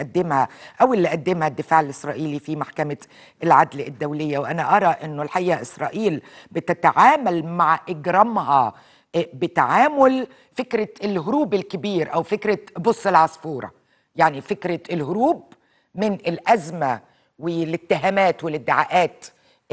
بتقدمها او اللي قدمها الدفاع الاسرائيلي في محكمه العدل الدوليه وانا ارى انه الحقيقه اسرائيل بتتعامل مع اجرامها بتعامل فكره الهروب الكبير او فكره بص العصفوره يعني فكره الهروب من الازمه والاتهامات والادعاءات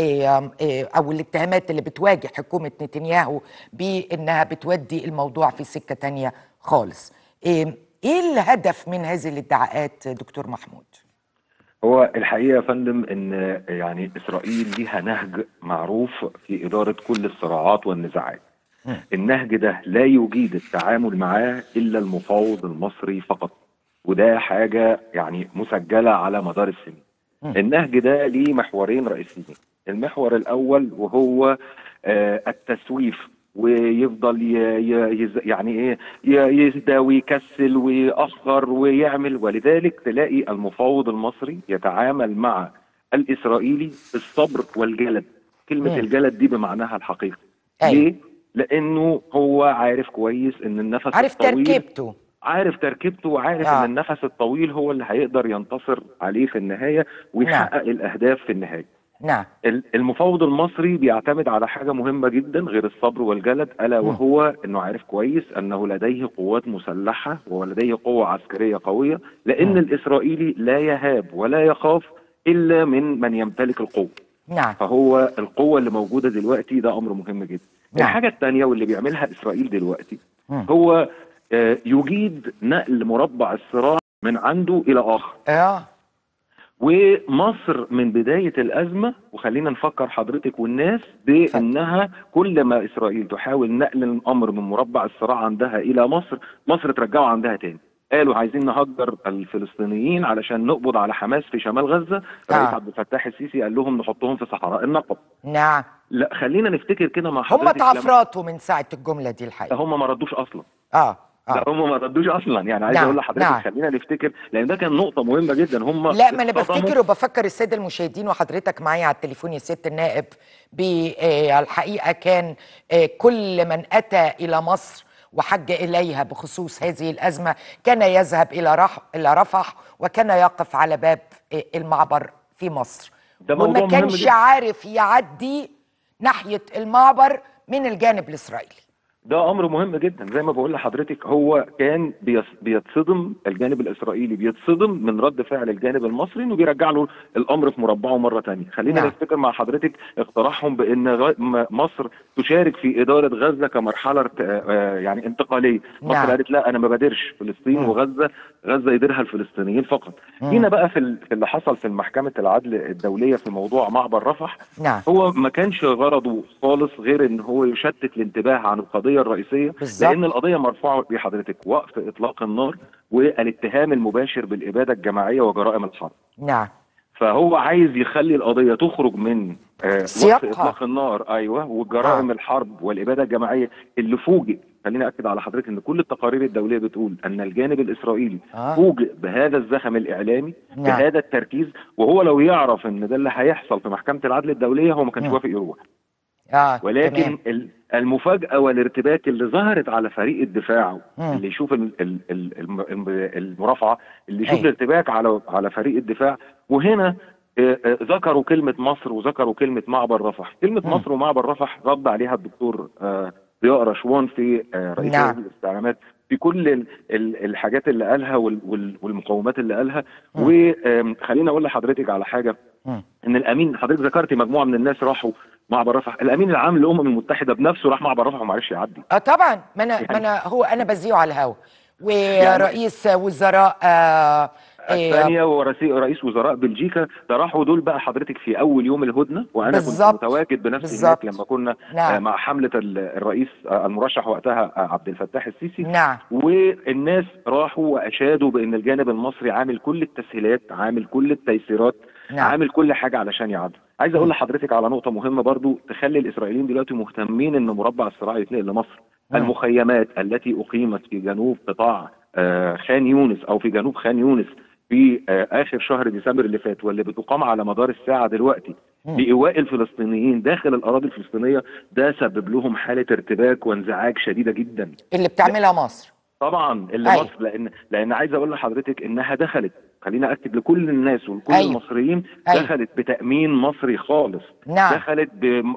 او الاتهامات اللي بتواجه حكومه نتنياهو بانها بتودي الموضوع في سكه تانية خالص ايه الهدف من هذه الادعاءات دكتور محمود هو الحقيقه يا فندم ان يعني اسرائيل ليها نهج معروف في اداره كل الصراعات والنزاعات النهج ده لا يجيد التعامل معاه الا المفاوض المصري فقط وده حاجه يعني مسجله على مدار السنين النهج ده ليه محورين رئيسيين المحور الاول وهو آه التسويف ويفضل يعني ايه يهدى ويكسل ويأخر ويعمل ولذلك تلاقي المفاوض المصري يتعامل مع الاسرائيلي بالصبر والجلد كلمه مم. الجلد دي بمعناها الحقيقي أيوة. ليه لانه هو عارف كويس ان النفس عارف الطويل تركيبته عارف تركيبته وعارف آه. ان النفس الطويل هو اللي هيقدر ينتصر عليه في النهايه ويحقق نعم. الاهداف في النهايه نعم المفاوض المصري بيعتمد على حاجه مهمه جدا غير الصبر والجلد الا وهو انه عارف كويس انه لديه قوات مسلحه ولديه قوه عسكريه قويه لان م. الاسرائيلي لا يهاب ولا يخاف الا من من يمتلك القوه نعم فهو القوه اللي موجوده دلوقتي ده امر مهم جدا نعم. الحاجه الثانيه واللي بيعملها اسرائيل دلوقتي م. هو يجيد نقل مربع الصراع من عنده الى اخر اه ومصر من بداية الأزمة وخلينا نفكر حضرتك والناس بأنها كل ما إسرائيل تحاول نقل الأمر من مربع الصراع عندها إلى مصر مصر ترجعه عندها تاني قالوا عايزين نهجر الفلسطينيين علشان نقبض على حماس في شمال غزة آه. رئيس عبد الفتاح السيسي قال لهم نحطهم في صحراء النقب نعم لا خلينا نفتكر كده مع حضرتك هم تعفراتوا من ساعة الجملة دي الحقيقة هم ما ردوش أصلا اه لا هم ما ردوش اصلا يعني عايز نعم. اقول لحضرتك نعم. خلينا نفتكر لان ده كان نقطه مهمه جدا هم لا ما انا بفتكر وبفكر الساده المشاهدين وحضرتك معايا على التليفون يا سياده النائب بالحقيقه كان كل من اتى الى مصر وحج اليها بخصوص هذه الازمه كان يذهب الى رح الى رفح وكان يقف على باب المعبر في مصر ده وما كانش عارف يعدي ناحيه المعبر من الجانب الاسرائيلي ده امر مهم جدا زي ما بقول لحضرتك هو كان بيتصدم الجانب الاسرائيلي بيتصدم من رد فعل الجانب المصري انه بيرجع له الامر في مربعه مره ثانيه خلينا نعم. نفتكر مع حضرتك اقتراحهم بان مصر تشارك في اداره غزه كمرحله يعني انتقاليه مصر نعم. قالت لا انا ما بادرش فلسطين مم. وغزه غزه يديرها الفلسطينيين فقط هنا بقى في اللي حصل في محكمه العدل الدوليه في موضوع معبر رفح نعم. هو ما كانش غرضه خالص غير ان هو يشتت الانتباه عن القضيه الرئيسيه بالزبط. لان القضيه مرفوعه بحضرتك وقف اطلاق النار والاتهام المباشر بالاباده الجماعيه وجرائم الحرب نعم فهو عايز يخلي القضيه تخرج من آه وقف اطلاق النار ايوه وجرائم آه. الحرب والاباده الجماعيه اللي فوجئ خليني اكد على حضرتك ان كل التقارير الدوليه بتقول ان الجانب الاسرائيلي آه. فوجئ بهذا الزخم الاعلامي نعم. بهذا التركيز وهو لو يعرف ان ده اللي هيحصل في محكمه العدل الدوليه هو ما كانش مم. وافق يروح اه ولكن تمام. ال- المفاجاه والارتباك اللي ظهرت على فريق الدفاع مم. اللي يشوف ال- ال- ال- الم- الم- المرافعه اللي يشوف أيوة. الارتباك على على فريق الدفاع وهنا آه، آه، ذكروا كلمه مصر وذكروا كلمه معبر رفح كلمه مم. مصر ومعبر رفح رد عليها الدكتور آه، ضياء رشوان في آه، رئيس نعم. هيئه الاستعلامات في كل ال- ال- الحاجات اللي قالها وال- وال- والمقومات اللي قالها مم. وخليني اقول لحضرتك على حاجه مم. ان الامين حضرتك ذكرتي مجموعه من الناس راحوا معبر رفح الامين العام للامم المتحده بنفسه راح معبر رفح وما عرفش يعدي اه طبعا ما انا ما يعني- انا هو انا بذيعه على الهوا ورئيس وزراء آه اسبانيا ورئيس رئيس وزراء بلجيكا ده راحوا دول بقى حضرتك في اول يوم الهدنه وانا بالظبط. كنت متواجد بنفسي بالظبط. هناك لما كنا نعم. آه، مع حمله ال- الرئيس آه، المرشح وقتها آه، عبد الفتاح السيسي نعم والناس راحوا واشادوا بان الجانب المصري عامل كل التسهيلات عامل كل التيسيرات نعم. عامل كل حاجه علشان يعدوا عايز اقول لحضرتك على نقطه مهمه برضو تخلي الاسرائيليين دلوقتي مهتمين ان مربع الصراع يتنقل لمصر مم. المخيمات التي اقيمت في جنوب قطاع آه، خان يونس او في جنوب خان يونس في آه، اخر شهر ديسمبر اللي فات واللي بتقام على مدار الساعه دلوقتي مم. لايواء الفلسطينيين داخل الاراضي الفلسطينيه ده سبب لهم حاله ارتباك وانزعاج شديده جدا اللي بتعملها مصر طبعا اللي أيوة. مصر لان لان عايز اقول لحضرتك انها دخلت خلينا اكد لكل الناس ولكل أيوة. المصريين أيوة. دخلت بتامين مصري خالص نعم دخلت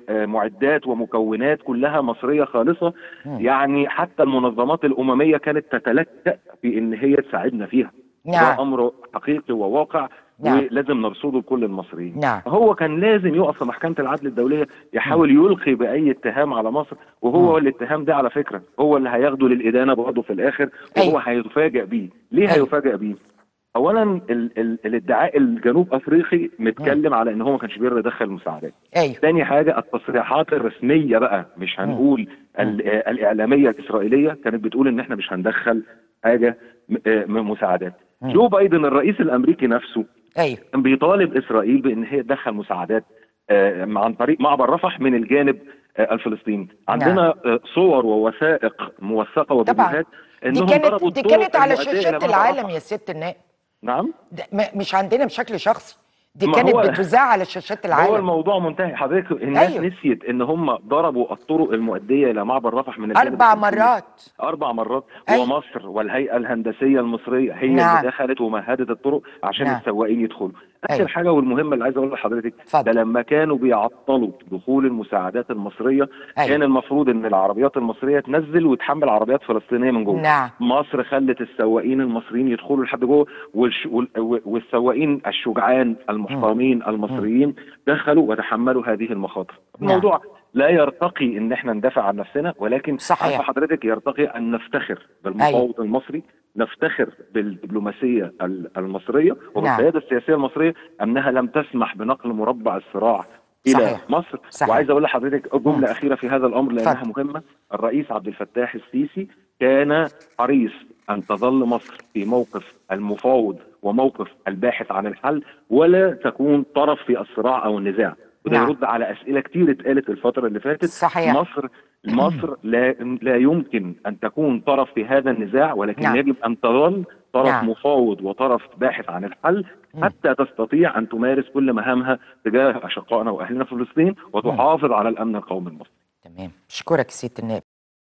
بمعدات ومكونات كلها مصريه خالصه مم. يعني حتى المنظمات الامميه كانت تتلكأ في ان هي تساعدنا فيها نعم ده امر حقيقي وواقع نعم. ولازم نرصده لكل المصريين نعم هو كان لازم يقف في محكمه العدل الدوليه يحاول يلقي باي اتهام على مصر وهو مم. الاتهام ده على فكره هو اللي هياخده للادانه برضه في الاخر وهو أيوة. هيتفاجئ بيه ليه أيوة. هيفاجئ بيه اولا ال ال الادعاء الجنوب افريقي متكلم على ان هو ما كانش بيقدر يدخل مساعدات ايوه تاني حاجه التصريحات الرسميه بقى مش هنقول ال- آه، الاعلاميه الاسرائيليه كانت بتقول ان احنا مش هندخل حاجه م- آه، من مساعدات مم. جو بايدن الرئيس الامريكي نفسه ايوه كان بيطالب اسرائيل بان هي تدخل مساعدات آه، عن طريق معبر رفح من الجانب آه، الفلسطيني عندنا آه، صور ووثائق موثقه طبعاً. وفيديوهات دي انهم كانت ضربوا دي الطرق كانت على المؤدية إلى شاشات معبر العالم رفح. يا ست النائب نعم ده م- مش عندنا بشكل شخصي دي ما كانت هو- بتذاع على شاشات هو العالم الموضوع منتهي حضرتك الناس أيوة. أيوه. نسيت ان هم ضربوا الطرق المؤديه الى معبر رفح من الجانب اربع الفلسطيني. مرات اربع مرات أيوة. ومصر والهيئه الهندسيه المصريه هي نعم. اللي دخلت ومهدت الطرق عشان نعم. السواقين يدخلوا اخر أيوة. حاجه والمهمه اللي عايز اقولها لحضرتك اتفضل. ده لما كانوا بيعطلوا دخول المساعدات المصريه أيوة. كان المفروض ان العربيات المصريه تنزل وتحمل عربيات فلسطينيه من جوه نعم مصر خلت السواقين المصريين يدخلوا لحد جوه والش... وال... والسواقين الشجعان المحترمين المصريين دخلوا وتحملوا هذه المخاطر نعم. الموضوع لا يرتقي ان احنا ندافع عن نفسنا ولكن صحيح. عارفة حضرتك يرتقي ان نفتخر بالمفاوض المصري نفتخر بالدبلوماسيه ال- المصريه وبالقياده السياسيه المصريه انها لم تسمح بنقل مربع الصراع الى صحيح. مصر صحيح. وعايز اقول لحضرتك جمله مم. اخيره في هذا الامر لانها اتفضل. مهمه الرئيس عبد الفتاح السيسي كان حريص ان تظل مصر في موقف المفاوض وموقف الباحث عن الحل ولا تكون طرف في الصراع او النزاع وده نعم. يرد على اسئله كتير اتقالت الفتره اللي فاتت صحيح. مصر مصر لا لا يمكن ان تكون طرف في هذا النزاع ولكن نعم. يجب ان تظل طرف نعم. مفاوض وطرف باحث عن الحل مم. حتى تستطيع ان تمارس كل مهامها تجاه اشقائنا واهلنا في فلسطين وتحافظ على الامن القومي المصري تمام اشكرك سياده النائب